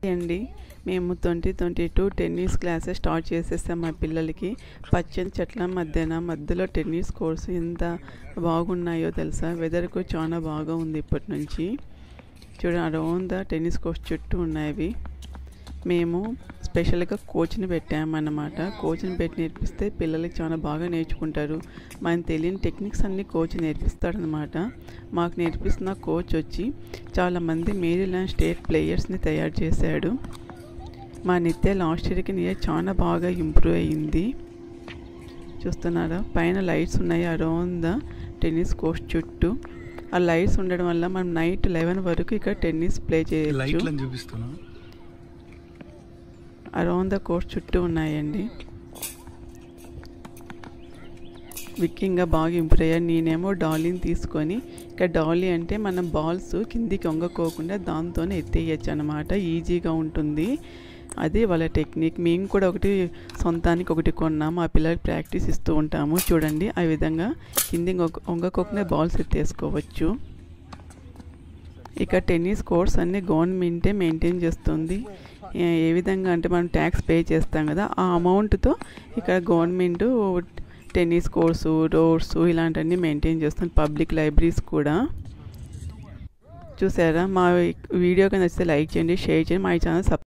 అండి మేము twenty twenty two tennis classes start చేసేసాం మా పిల్లలకి పచ్చని చెట్ల మధ్యన మధ్యలో టెన్నిస్ కోర్సు ఎంత బాగున్నాయో తెలుసా వెదర్ కూడా చాలా బాగా ఉంది ఇప్పటి నుంచి చూడండి అరౌండ్ ద టెన్నిస్ కోర్స్ చుట్టూ ఉన్నాయి మేము స్పెషల్గా కోచ్ని పెట్టామన్నమాట కోచ్ని పెట్టి నేర్పిస్తే పిల్లలకి చాలా బాగా నేర్చుకుంటారు మనం తెలియని టెక్నిక్స్ అన్ని కోచ్ నేర్పిస్తాడనమాట మాకు నేర్పిస్తున్న కోచ్ వచ్చి చాలామంది మేరీల్యాండ్ స్టేట్ ప్లేయర్స్ని తయారు చేశాడు మా నిత్య లాస్ట్ ఇయర్కి నియర్ చాలా బాగా ఇంప్రూవ్ అయ్యింది చూస్తున్నారా పైన లైట్స్ ఉన్నాయి అరౌండ్ ద టెన్నిస్ కోర్స్ చుట్టూ ఆ లైట్స్ ఉండడం వల్ల మనం నైట్ లెవెన్ వరకు ఇక్కడ టెన్నిస్ ప్లే చేయొచ్చు లైట్లను చూపిస్తున్నా అరౌండ్ ద కోర్స్ చుట్టూ ఉన్నాయండి విక్కింగ్గా బాగా ఇంప్రూవ్ అయ్యారు నేనేమో డాలీని తీసుకొని ఇక్కడ డాలీ అంటే మనం బాల్స్ కిందికి వంగకోకుండా దాంతోనే ఎత్తేయచ్చు అనమాట ఈజీగా ఉంటుంది అది వాళ్ళ టెక్నిక్ మేము కూడా ఒకటి సొంతానికి ఒకటి కొన్నాం మా పిల్లలకి ప్రాక్టీస్ ఇస్తూ ఉంటాము చూడండి ఆ విధంగా కింది వంగకోకుండా బాల్స్ ఎత్తేసుకోవచ్చు ఇక టెన్నిస్ కోర్స్ అన్ని గవర్నమెంటే మెయింటైన్ చేస్తుంది ఏ- ఏ విధంగా అంటే మనం ట్యాక్స్ పే చేస్తాం కదా ఆ అమౌంట్తో ఇక్కడ గవర్నమెంట్ టెన్నిస్ కోర్సు రోడ్స్ ఇలాంటివన్నీ మెయింటైన్ చేస్తుంది పబ్లిక్ లైబ్రరీస్ కూడా చూసారా మా వీడియో కనుక నచ్చితే లైక్ చేయండి షేర్ చేయండి మా ఛానల్ సబ్